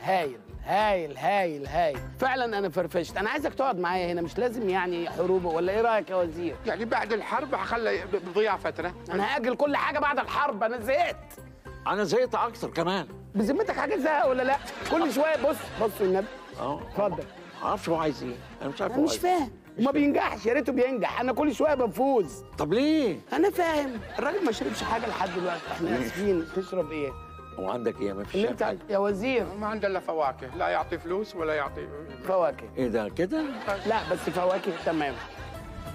هايل هايل هايل هايل فعلا انا فرفشت انا عايزك تقعد معايا هنا مش لازم يعني حروب ولا ايه رايك يا وزير يعني بعد الحرب خلى بضياع فتره انا هاجل كل حاجه بعد الحرب انا زهقت انا زهقت اكتر كمان بذمتك حاجه زهق ولا لا كل شويه بص بص النبي اه اتفضل ما اعرفش هو عايز ايه انا مش عارف انا هو مش عايز فاهم وما بينجحش يا ريته بينجح انا كل شويه بفوز إيه. طب ليه انا فاهم الراجل ما شربش حاجه لحد دلوقتي احنا اسفين تشرب ايه هو عندك ايه ما فيش اللي انت حاجة. يا وزير ما عنده الا فواكه لا يعطي فلوس ولا يعطي فواكه ايه ده كده لا بس فواكه تمام